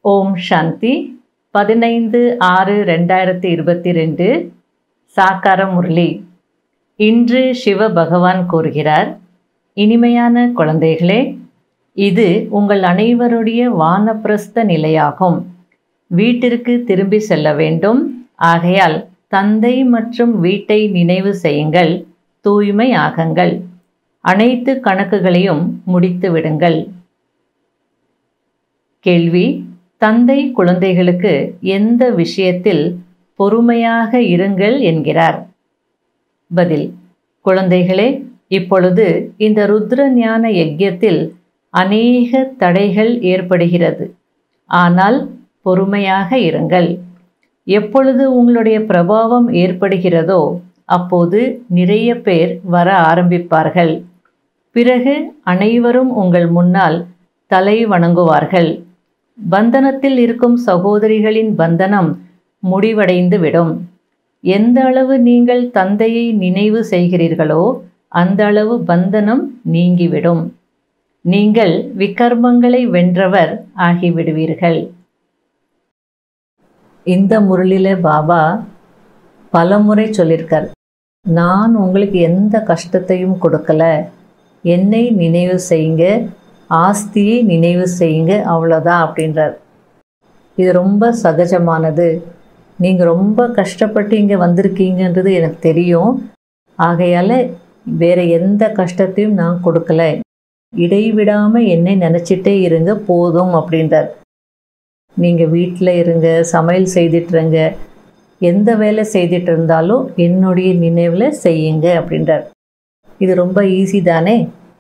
ஓம் சாந்தி பதினைந்து ஆறு ரெண்டாயிரத்தி இருபத்தி ரெண்டு சாக்கார முரளி இன்று சிவ பகவான் கூறுகிறார் இனிமையான குழந்தைகளே இது உங்கள் அனைவருடைய வானப்பிரஸ்த நிலையாகும் வீட்டிற்கு திரும்பி செல்ல வேண்டும் ஆகையால் தந்தை மற்றும் வீட்டை நினைவு செய்யுங்கள் தூய்மை ஆகுங்கள் அனைத்து கணக்குகளையும் முடித்து விடுங்கள் கேள்வி தந்தை குழந்தைகளுக்கு எந்த விஷயத்தில் பொறுமையாக இருங்கள் என்கிறார் பதில் குழந்தைகளே இப்பொழுது இந்த ருத்ர ஞான யஜ்யத்தில் அநேக தடைகள் ஏற்படுகிறது ஆனால் பொறுமையாக இருங்கள் எப்பொழுது உங்களுடைய பிரபாவம் ஏற்படுகிறதோ அப்போது நிறைய பேர் வர ஆரம்பிப்பார்கள் பிறகு அனைவரும் உங்கள் முன்னால் தலை வணங்குவார்கள் பந்தனத்தில் இருக்கும் சகோதரிகளின் பந்தனம் முடிவடைந்து விடும் எந்த அளவு நீங்கள் தந்தையை நினைவு செய்கிறீர்களோ அந்த அளவு பந்தனம் நீங்கிவிடும் நீங்கள் விகர்மங்களை வென்றவர் ஆகிவிடுவீர்கள் இந்த முரளில பாபா பலமுறை சொல்லியிருக்கார் நான் உங்களுக்கு எந்த கஷ்டத்தையும் கொடுக்கல என்னை நினைவு செய்யுங்க ஆஸ்தியை நினைவு செய்யுங்க அவ்வளோதான் அப்படின்றார் இது ரொம்ப சகஜமானது நீங்கள் ரொம்ப கஷ்டப்பட்டு இங்கே வந்திருக்கீங்கன்றது எனக்கு தெரியும் ஆகையால் வேறு எந்த கஷ்டத்தையும் நான் கொடுக்கல இடைவிடாமல் என்னை நினச்சிட்டே இருங்க போதும் அப்படின்றார் நீங்கள் வீட்டில் இருங்க சமையல் செய்துட்டுருங்க எந்த வேலை செய்துட்டு இருந்தாலும் என்னுடைய நினைவில் செய்யுங்க அப்படின்றார் இது ரொம்ப ஈஸி தானே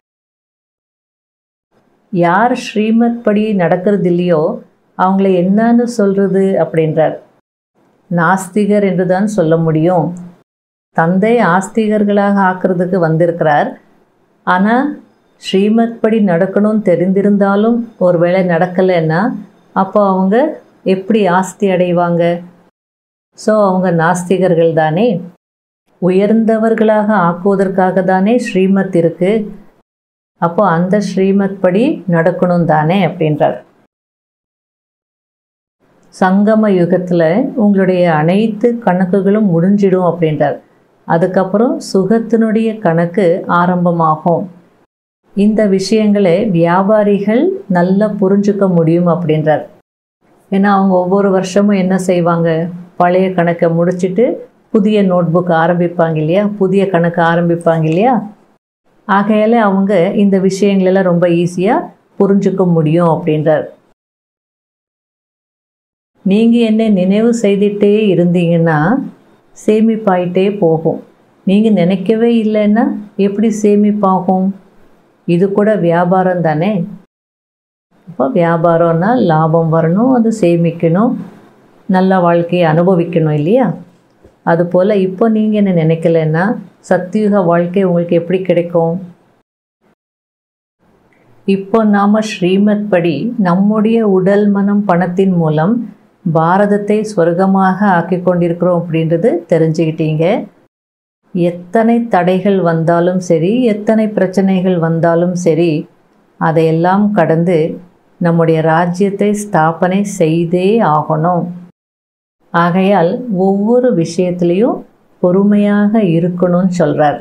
யார் ஸ்ரீமத் படி நடக்கிறது இல்லையோ அவங்கள என்னன்னு சொல்கிறது அப்படின்றார் நாஸ்திகர் என்று தான் சொல்ல முடியும் தந்தை ஆஸ்திகர்களாக ஆக்கிறதுக்கு வந்திருக்கிறார் ஆனால் ஸ்ரீமத் படி நடக்கணும்னு தெரிந்திருந்தாலும் ஒரு வேளை நடக்கலைன்னா அப்போ அவங்க எப்படி ஆஸ்தி அடைவாங்க ஸோ அவங்க நாஸ்திகர்கள் தானே உயர்ந்தவர்களாக ஆக்குவதற்காக தானே ஸ்ரீமத் இருக்கு அப்போ அந்த ஸ்ரீமத் படி நடக்கணும் தானே அப்படின்றார் சங்கம யுகத்தில் உங்களுடைய அனைத்து கணக்குகளும் முடிஞ்சிடும் அப்படின்றார் அதுக்கப்புறம் சுகத்தினுடைய கணக்கு ஆரம்பமாகும் இந்த விஷயங்களை வியாபாரிகள் நல்லா புரிஞ்சுக்க முடியும் அப்படின்றார் ஏன்னா அவங்க ஒவ்வொரு வருஷமும் என்ன செய்வாங்க பழைய கணக்கை முடிச்சுட்டு புதிய நோட் புக் ஆரம்பிப்பாங்க இல்லையா புதிய கணக்கு ஆரம்பிப்பாங்க இல்லையா ஆகையால் அவங்க இந்த விஷயங்களெல்லாம் ரொம்ப ஈஸியாக புரிஞ்சுக்க முடியும் அப்படின்றார் நீங்கள் என்ன நினைவு செய்துட்டே இருந்தீங்கன்னா சேமிப்பாயிட்டே போகும் நீங்கள் நினைக்கவே இல்லைன்னா எப்படி சேமிப்பாகும் இது கூட வியாபாரம் தானே இப்போ வியாபாரம்னா லாபம் வரணும் அது சேமிக்கணும் நல்ல வாழ்க்கையை அனுபவிக்கணும் இல்லையா அதுபோல் இப்போ நீங்கள் என்ன நினைக்கலன்னா சத்தியுக வாழ்க்கை உங்களுக்கு எப்படி கிடைக்கும் இப்போ நாம் ஸ்ரீமத் படி நம்முடைய உடல் மனம் பணத்தின் மூலம் பாரதத்தை ஸ்வர்க்கமாக ஆக்கி கொண்டிருக்கிறோம் அப்படின்றது தெரிஞ்சுக்கிட்டீங்க எத்தனை தடைகள் வந்தாலும் சரி எத்தனை பிரச்சனைகள் வந்தாலும் சரி அதையெல்லாம் கடந்து நம்முடைய ராஜ்யத்தை ஸ்தாபனை செய்தே ஆகணும் ஆகையால் ஒவ்வொரு விஷயத்துலேயும் பொறுமையாக இருக்கணும்னு சொல்கிறார்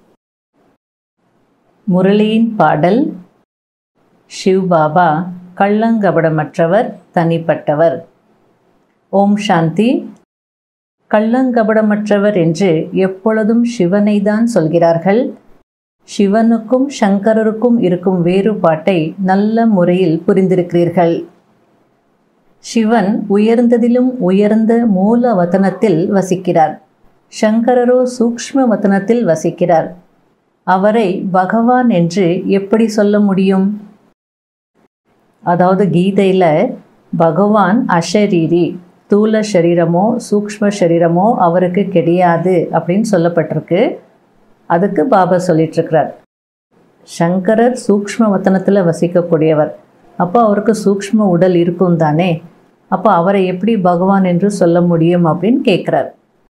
முரளியின் பாடல் சிவ்பாபா கள்ளங்கபடமற்றவர் தனிப்பட்டவர் ஓம் சாந்தி கள்ளங்கபடமற்றவர் என்று எப்பொழுதும் சிவனை தான் சொல்கிறார்கள் சிவனுக்கும் சங்கரருக்கும் இருக்கும் வேறுபாட்டை நல்ல முறையில் புரிந்திருக்கிறீர்கள் சிவன் உயர்ந்ததிலும் உயர்ந்த மூல வதனத்தில் வசிக்கிறார் சங்கரரோ சூக்ஷ்ம வதனத்தில் வசிக்கிறார் அவரை பகவான் என்று எப்படி சொல்ல முடியும் அதாவது கீதையில் பகவான் அஷரீரி தூல சரீரமோ சூக்ஷ்ம சரீரமோ அவருக்கு கிடையாது அப்படின்னு சொல்லப்பட்டிருக்கு அதுக்கு பாபா சொல்லிட்டுருக்கிறார் சங்கரர் சூக்ஷ்ம வத்தனத்தில் வசிக்கக்கூடியவர் அப்போ அவருக்கு சூக்ஷ்ம உடல் இருக்கும் தானே அப்போ அவரை எப்படி பகவான் என்று சொல்ல முடியும் அப்படின்னு கேட்குறார்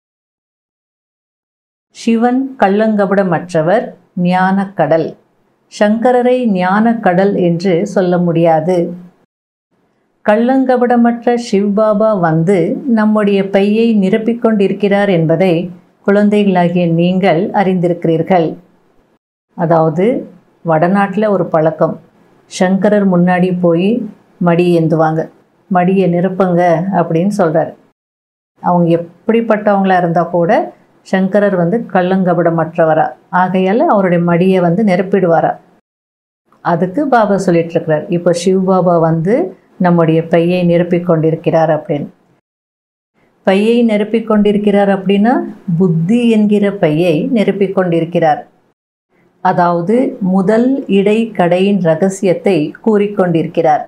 சிவன் கள்ளங்கபடமற்றவர் ஞான கடல் சங்கரரை ஞான கடல் என்று சொல்ல முடியாது கள்ளங்கபடமற்ற சிவ்பாபா வந்து நம்முடைய பையை நிரப்பிக் கொண்டிருக்கிறார் என்பதை குழந்தைகளாகிய நீங்கள் அறிந்திருக்கிறீர்கள் அதாவது வடநாட்டில் ஒரு பழக்கம் சங்கரர் முன்னாடி போய் மடி ஏந்துவாங்க மடியை நிரப்புங்க அப்படின்னு சொல்கிறார் அவங்க எப்படிப்பட்டவங்களா இருந்தால் கூட சங்கரர் வந்து கள்ளங்கபடமற்றவரா ஆகையால் அவருடைய மடியை வந்து நிரப்பிடுவாரா அதுக்கு பாபா சொல்லிட்டு இருக்கிறார் இப்போ சிவ் பாபா வந்து நம்முடைய பையை நிரப்பிக் கொண்டிருக்கிறார் அப்படின்னு பையை நிரப்பிக் கொண்டிருக்கிறார் அப்படின்னா புத்தி என்கிற பையை நிரப்பிக் கொண்டிருக்கிறார் அதாவது முதல் இடை கடையின் ரகசியத்தை கூறிக்கொண்டிருக்கிறார்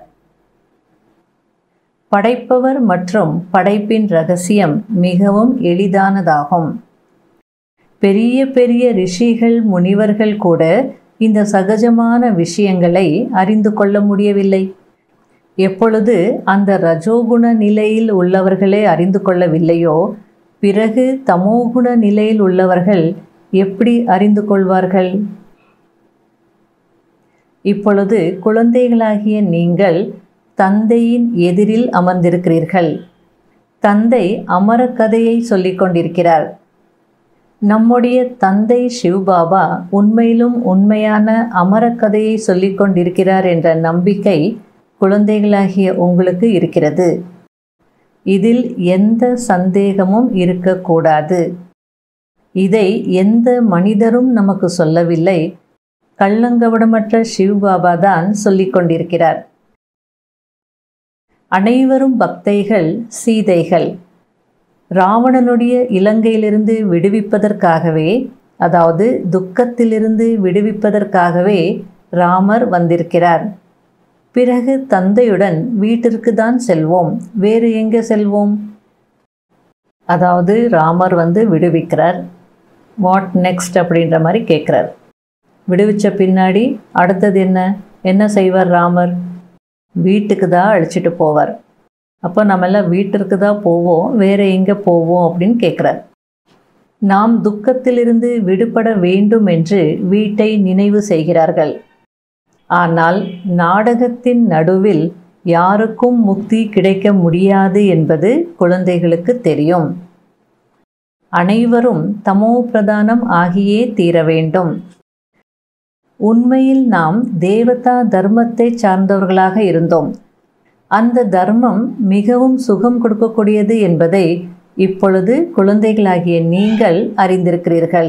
படைப்பவர் மற்றும் படைப்பின் ரகசியம் மிகவும் எளிதானதாகும் பெரிய பெரிய ரிஷிகள் முனிவர்கள் கூட இந்த சகஜமான விஷயங்களை அறிந்து கொள்ள முடியவில்லை எப்பொழுது அந்த ரஜோகுண நிலையில் உள்ளவர்களே அறிந்து கொள்ளவில்லையோ பிறகு தமோகுண நிலையில் உள்ளவர்கள் எப்படி அறிந்து கொள்வார்கள் இப்பொழுது குழந்தைகளாகிய நீங்கள் தந்தையின் எதிரில் அமர்ந்திருக்கிறீர்கள் தந்தை அமர கதையை சொல்லிக் கொண்டிருக்கிறார் நம்முடைய தந்தை சிவ்பாபா உண்மையிலும் உண்மையான அமர கதையை சொல்லிக் கொண்டிருக்கிறார் என்ற நம்பிக்கை குழந்தைகளாகிய உங்களுக்கு இருக்கிறது இதில் எந்த சந்தேகமும் இருக்கக்கூடாது இதை எந்த மனிதரும் நமக்கு சொல்லவில்லை கள்ளங்கவடமற்ற சிவ்பாபா தான் சொல்லிக் கொண்டிருக்கிறார் அனைவரும் பக்தைகள் சீதைகள் ராவணனுடைய இலங்கையிலிருந்து விடுவிப்பதற்காகவே அதாவது துக்கத்திலிருந்து விடுவிப்பதற்காகவே ராமர் வந்திருக்கிறார் பிறகு தந்தையுடன் வீட்டிற்கு தான் செல்வோம் வேறு எங்கே செல்வோம் அதாவது ராமர் வந்து விடுவிக்கிறார் வாட் நெக்ஸ்ட் அப்படின்ற மாதிரி கேட்குறார் விடுவிச்ச பின்னாடி அடுத்தது என்ன என்ன செய்வார் ராமர் வீட்டுக்கு தான் அழைச்சிட்டு போவார் அப்போ நம்மெல்லாம் வீட்டிற்கு தான் போவோம் வேறு எங்கே போவோம் அப்படின்னு கேட்குறார் நாம் துக்கத்திலிருந்து விடுபட வேண்டும் என்று வீட்டை நினைவு செய்கிறார்கள் ஆனால் நாடகத்தின் நடுவில் யாருக்கும் முக்தி கிடைக்க முடியாது என்பது குழந்தைகளுக்கு தெரியும் அனைவரும் தமோ பிரதானம் ஆகியே தீர வேண்டும் உண்மையில் நாம் தேவதா தர்மத்தை சார்ந்தவர்களாக இருந்தோம் அந்த தர்மம் மிகவும் சுகம் கொடுக்கக்கூடியது என்பதை இப்பொழுது குழந்தைகளாகிய நீங்கள் அறிந்திருக்கிறீர்கள்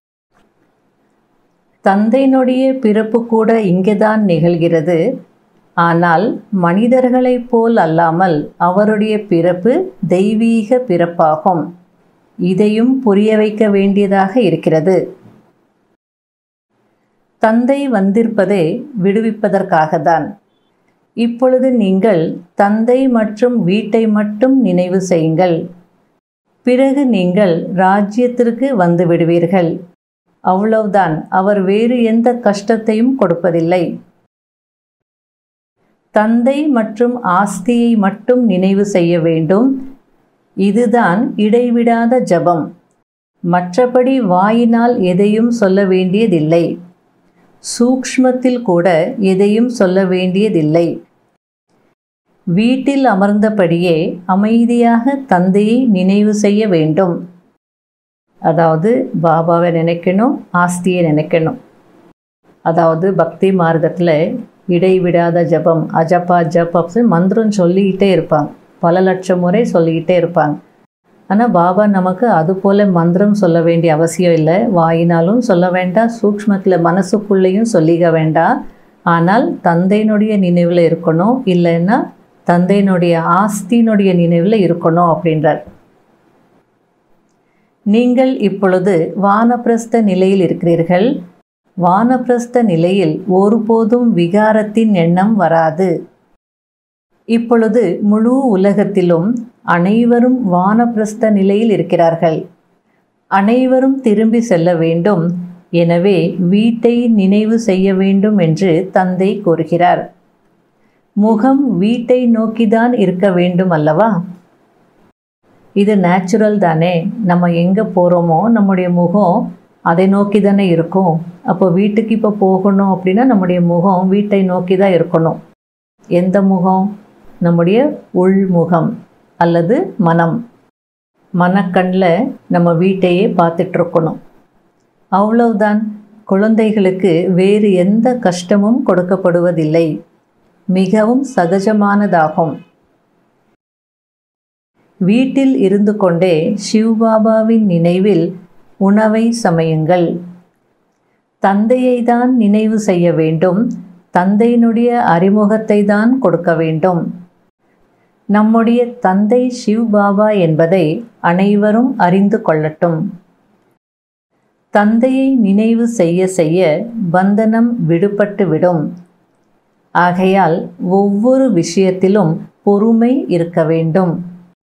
தந்தையினுடைய பிறப்பு கூட இங்கேதான் நிகழ்கிறது ஆனால் மனிதர்களைப் போல் அல்லாமல் அவருடைய பிறப்பு தெய்வீக பிறப்பாகும் இதையும் புரிய வைக்க வேண்டியதாக இருக்கிறது தந்தை வந்திருப்பதே விடுவிப்பதற்காகத்தான் இப்பொழுது நீங்கள் தந்தை மற்றும் வீட்டை மட்டும் நினைவு செய்யுங்கள் பிறகு நீங்கள் ராஜ்யத்திற்கு வந்து விடுவீர்கள் அவ்வளவுதான் அவர் வேறு எந்த கஷ்டத்தையும் கொடுப்பதில்லை தந்தை மற்றும் ஆஸ்தியை மட்டும் நினைவு செய்ய வேண்டும் இதுதான் இடைவிடாத ஜபம் மற்றபடி வாயினால் எதையும் சொல்ல வேண்டியதில்லை சூக்ஷ்மத்தில் கூட எதையும் சொல்ல வேண்டியதில்லை வீட்டில் அமர்ந்தபடியே அமைதியாக தந்தையை நினைவு செய்ய வேண்டும் அதாவது பாபாவை நினைக்கணும் ஆஸ்தியை நினைக்கணும் அதாவது பக்தி மார்க்கத்தில் இடைவிடாத ஜபம் அஜப்பா ஜப் அப்படின்னு மந்திரம் சொல்லிக்கிட்டே இருப்பாங்க பல லட்சம் முறை சொல்லிக்கிட்டே இருப்பாங்க ஆனால் பாபா நமக்கு அது போல் மந்திரம் சொல்ல வேண்டிய அவசியம் இல்லை வாயினாலும் சொல்ல வேண்டாம் சூக்ஷ்மத்தில் மனசுக்குள்ளேயும் சொல்லிக்க வேண்டாம் ஆனால் தந்தையினுடைய நினைவில் இருக்கணும் இல்லைன்னா தந்தையினுடைய ஆஸ்தியினுடைய நினைவில் இருக்கணும் அப்படின்றார் நீங்கள் இப்பொழுது வானப்பிரஸ்த நிலையில் இருக்கிறீர்கள் வானப்பிரஸ்த நிலையில் ஒருபோதும் விகாரத்தின் எண்ணம் வராது இப்பொழுது முழு உலகத்திலும் அனைவரும் வானப்பிரஸ்த நிலையில் இருக்கிறார்கள் அனைவரும் திரும்பி செல்ல வேண்டும் எனவே வீட்டை நினைவு செய்ய வேண்டும் என்று தந்தை கூறுகிறார் முகம் வீட்டை நோக்கிதான் இருக்க வேண்டும் அல்லவா இது நேச்சுரல் தானே நம்ம எங்கே போகிறோமோ நம்முடைய முகம் அதை நோக்கி தானே இருக்கும் அப்போ வீட்டுக்கு இப்போ போகணும் அப்படின்னா நம்முடைய முகம் வீட்டை நோக்கி தான் இருக்கணும் எந்த முகம் நம்முடைய உள்முகம் அல்லது மனம் மனக்கண்ணில் நம்ம வீட்டையே பார்த்துட்ருக்கணும் அவ்வளவுதான் குழந்தைகளுக்கு வேறு எந்த கஷ்டமும் கொடுக்கப்படுவதில்லை மிகவும் சகஜமானதாகும் வீட்டில் இருந்து கொண்டே சிவ்பாபாவின் நினைவில் உணவை சமையுங்கள் தந்தையை தான் நினைவு செய்ய வேண்டும் தந்தையினுடைய அறிமுகத்தை தான் கொடுக்க வேண்டும் நம்முடைய தந்தை சிவ் பாபா என்பதை அனைவரும் அறிந்து கொள்ளட்டும் தந்தையை நினைவு செய்ய செய்ய பந்தனம் விடுபட்டு விடும் ஆகையால் ஒவ்வொரு விஷயத்திலும் பொறுமை இருக்க வேண்டும்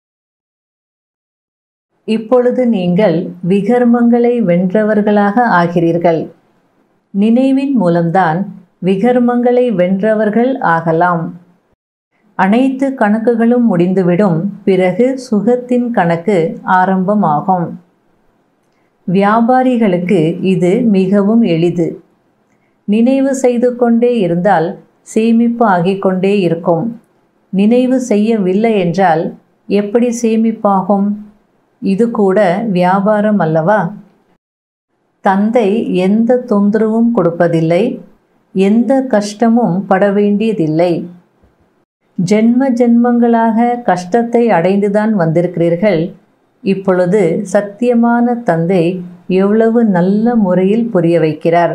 இப்பொழுது நீங்கள் விகர்மங்களை வென்றவர்களாக ஆகிறீர்கள் நினைவின் மூலம்தான் விகர்மங்களை வென்றவர்கள் ஆகலாம் அனைத்து கணக்குகளும் முடிந்துவிடும் பிறகு சுகத்தின் கணக்கு ஆரம்பமாகும் வியாபாரிகளுக்கு இது மிகவும் எளிது நினைவு செய்து கொண்டே இருந்தால் சேமிப்பு ஆகிக் கொண்டே இருக்கும் நினைவு செய்யவில்லை என்றால் எப்படி சேமிப்பாகும் இது கூட வியாபாரம் அல்லவா தந்தை எந்த தொந்தரவும் கொடுப்பதில்லை எந்த கஷ்டமும் பட வேண்டியதில்லை ஜென்ம ஜென்மங்களாக கஷ்டத்தை அடைந்துதான் வந்திருக்கிறீர்கள் இப்பொழுது சத்தியமான தந்தை எவ்வளவு நல்ல முறையில் புரிய வைக்கிறார்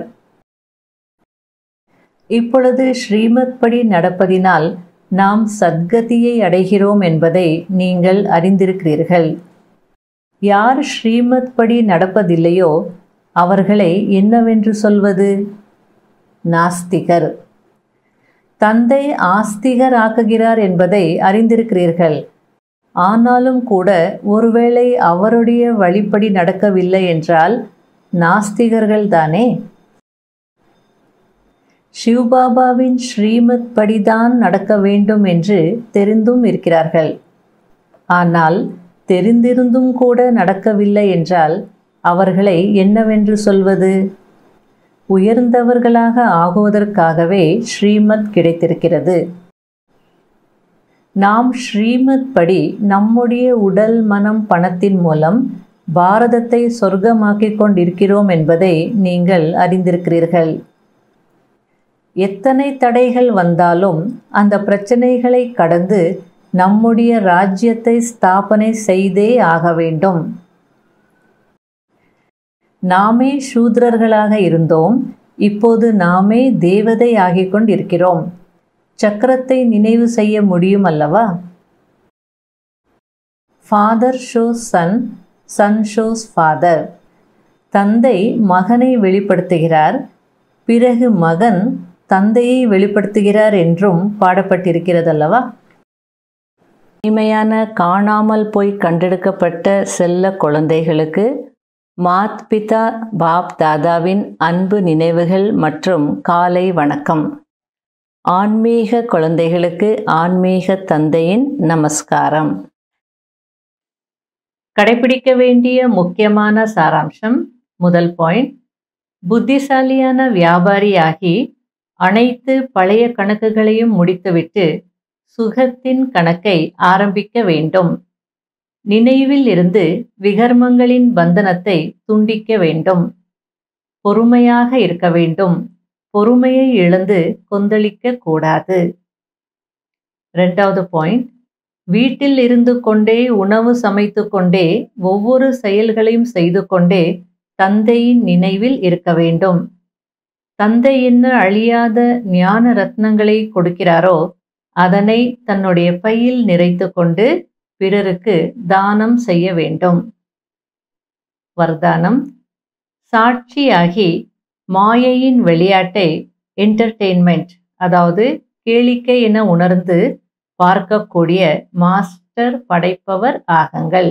இப்பொழுது ஸ்ரீமத் படி நடப்பதினால் நாம் சத்கதியை அடைகிறோம் என்பதை நீங்கள் அறிந்திருக்கிறீர்கள் யார் ஸ்ரீமத் படி நடப்பதில்லையோ அவர்களை என்னவென்று சொல்வது நாஸ்திகர் தந்தை ஆஸ்திகர் ஆக்குகிறார் என்பதை அறிந்திருக்கிறீர்கள் ஆனாலும் கூட ஒருவேளை அவருடைய வழிப்படி நடக்கவில்லை என்றால் நாஸ்திகர்கள் தானே சிவ்பாபாவின் ஸ்ரீமத் படிதான் நடக்க வேண்டும் என்று தெரிந்தும் இருக்கிறார்கள் ஆனால் தெரிந்திருந்தும் கூட நடக்கவில்லை என்றால் அவர்களை என்னவென்று சொல்வது உயர்ந்தவர்களாக ஆகுவதற்காகவே ஸ்ரீமத் கிடைத்திருக்கிறது நாம் ஸ்ரீமத் படி நம்முடைய உடல் மனம் பணத்தின் மூலம் பாரதத்தை சொர்க்கமாக்கிக் கொண்டிருக்கிறோம் என்பதை நீங்கள் அறிந்திருக்கிறீர்கள் எத்தனை தடைகள் வந்தாலும் அந்த பிரச்சனைகளை கடந்து நம்முடைய ராஜ்யத்தை ஸ்தாபனை செய்தே ஆக வேண்டும் நாமே சூத்ரர்களாக இருந்தோம் இப்போது நாமே தேவதை ஆகிக் கொண்டிருக்கிறோம் சக்கரத்தை நினைவு செய்ய முடியும் அல்லவா father shows son son shows father தந்தை மகனை வெளிப்படுத்துகிறார் பிறகு மகன் தந்தையை வெளிப்படுத்துகிறார் என்றும் பாடப்பட்டிருக்கிறதல்லவா இனிமையான காணாமல் போய் கண்டெடுக்கப்பட்ட செல்ல குழந்தைகளுக்கு மாத் பிதா பாப் தாதாவின் அன்பு நினைவுகள் மற்றும் காலை வணக்கம் ஆன்மீக குழந்தைகளுக்கு ஆன்மீக தந்தையின் நமஸ்காரம் கடைபிடிக்க வேண்டிய முக்கியமான சாராம்சம் முதல் பாயிண்ட் புத்திசாலியான வியாபாரியாகி அனைத்து பழைய கணக்குகளையும் முடித்துவிட்டு சுகத்தின் கணக்கை ஆரம்பிக்க வேண்டும் நினைவில் இருந்து விகர்மங்களின் பந்தனத்தை துண்டிக்க வேண்டும் பொறுமையாக இருக்க வேண்டும் பொறுமையை இழந்து கொந்தளிக்க கூடாது ரெண்டாவது பாயிண்ட் வீட்டில் இருந்து கொண்டே உணவு சமைத்து கொண்டே ஒவ்வொரு செயல்களையும் செய்து கொண்டே தந்தையின் நினைவில் இருக்க வேண்டும் தந்தை என்ன அழியாத ஞான ரத்னங்களை கொடுக்கிறாரோ அதனை தன்னுடைய பையில் நிறைத்து கொண்டு பிறருக்கு தானம் செய்ய வேண்டும் வர்தானம் சாட்சியாகி மாயையின் விளையாட்டை என்டர்டெயின்மெண்ட் அதாவது கேளிக்கை என உணர்ந்து பார்க்கக்கூடிய மாஸ்டர் படைப்பவர் ஆகுங்கள்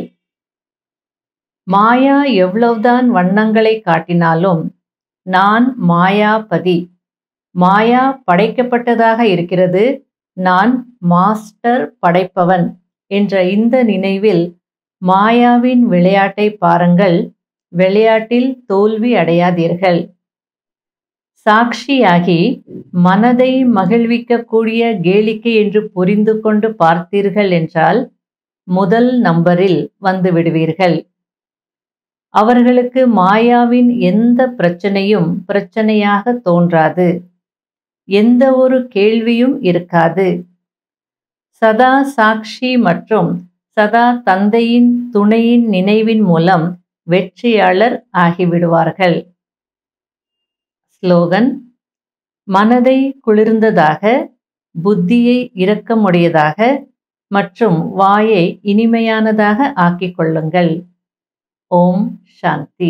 மாயா எவ்வளவுதான் வண்ணங்களை காட்டினாலும் நான் மாயாபதி மாயா படைக்கப்பட்டதாக இருக்கிறது நான் மாஸ்டர் படைப்பவன் என்ற இந்த நினைவில் மாயாவின் விளையாட்டை பாருங்கள் விளையாட்டில் தோல்வி அடையாதீர்கள் சாட்சியாகி மனதை மகிழ்விக்கக்கூடிய கேளிக்கை என்று புரிந்து கொண்டு பார்த்தீர்கள் என்றால் முதல் நம்பரில் வந்து விடுவீர்கள் அவர்களுக்கு மாயாவின் எந்த பிரச்சனையும் பிரச்சனையாக தோன்றாது எந்த ஒரு கேள்வியும் இருக்காது சதா சாட்சி மற்றும் சதா தந்தையின் துணையின் நினைவின் மூலம் வெற்றியாளர் ஆகிவிடுவார்கள் ஸ்லோகன் மனதை குளிர்ந்ததாக புத்தியை இரக்கமுடையதாக மற்றும் வாயை இனிமையானதாக ஆக்கிக் கொள்ளுங்கள் ஓம் சாந்தி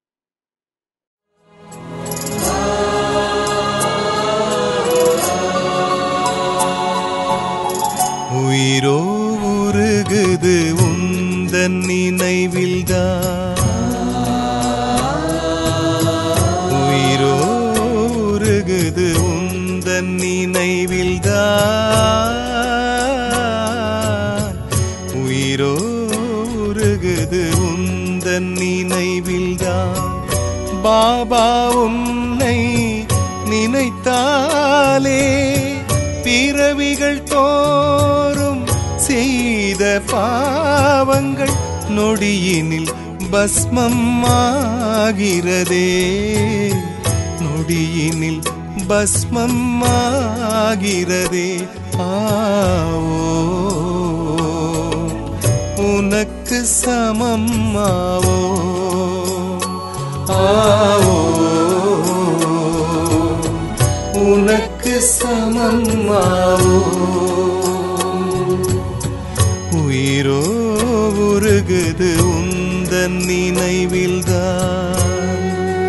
உயிரோ உருகுது உந்தன் நினைவில்தான் உயிரோ உருகுது உந்தன் நினைவில்தான் உயிரோ உருகுது உந்தன் நினைவில்தான் பாபா உன்னை நினைத்தாலே பிறவிகள் தோறும் செய்த பாவங்கள் நொடியினில் பஸ்மம் ஆகிறதே நொடியினில் பஸ்மம் ஆகிறதே ஆவோ உனக்கு சமம் ஆவோ ஆவோ உனக்கு சமமாவோ உயிரோ உருகுது உந்தன் நினைவில்தான்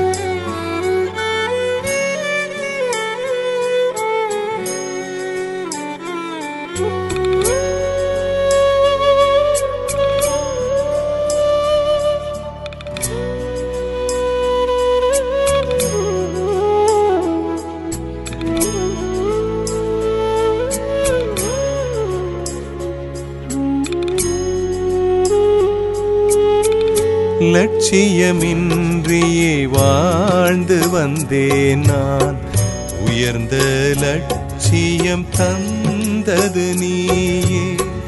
லட்சியமின்றியே வாழ்ந்து வந்தேன் நான் உயர்ந்த லட்சியம் தந்தது நீயே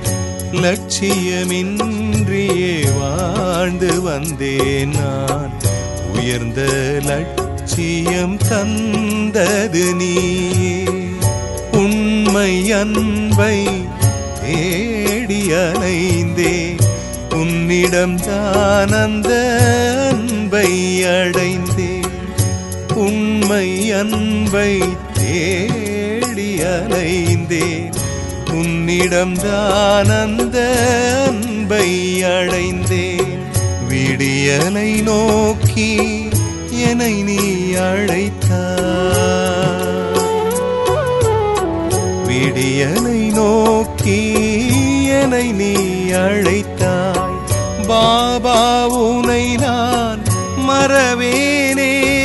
லட்சியமின்றியே வாழ்ந்து வந்தேன் நான் உயர்ந்த லட்சியம் தந்தது நீயே உண்மை அன்பை தேடி அலைந்தேன் உன்னிடம் தான் அந்த அன்பை அடைந்தேன் உண்மை அன்பை தேடி அலைந்தேன் உன்னிடம் தான் அந்த அன்பை அடைந்தேன் விடியலை நோக்கி என்னை நீ அழைத்தாய் விடியலை நோக்கி என்னை நீ அழைத்தாய் பாபா உனை நான் மறவேனே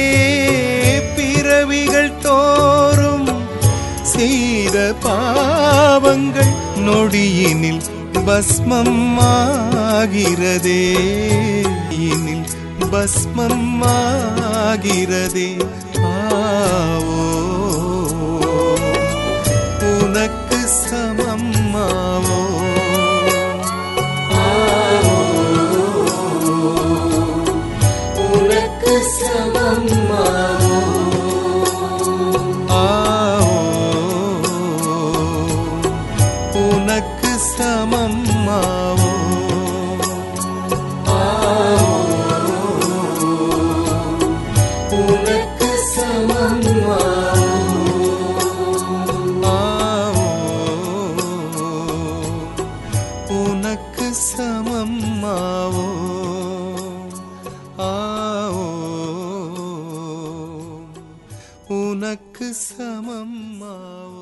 பிறவிகள் தோறும் செய்த பாவங்கள் நொடியினில் பஸ்மம் ஆகிறதே இனில் பஸ்மம் ஆகிறதே ஆவோ உனக்கு சமம்மாவோ உனக்கு சமம்மாவோ உனக்கு சமம்மாவோ உனக்கு சமம்மாவோ உனக்கு சமம்மாவோ ஆவோ உனக்கு சமம்மாவோ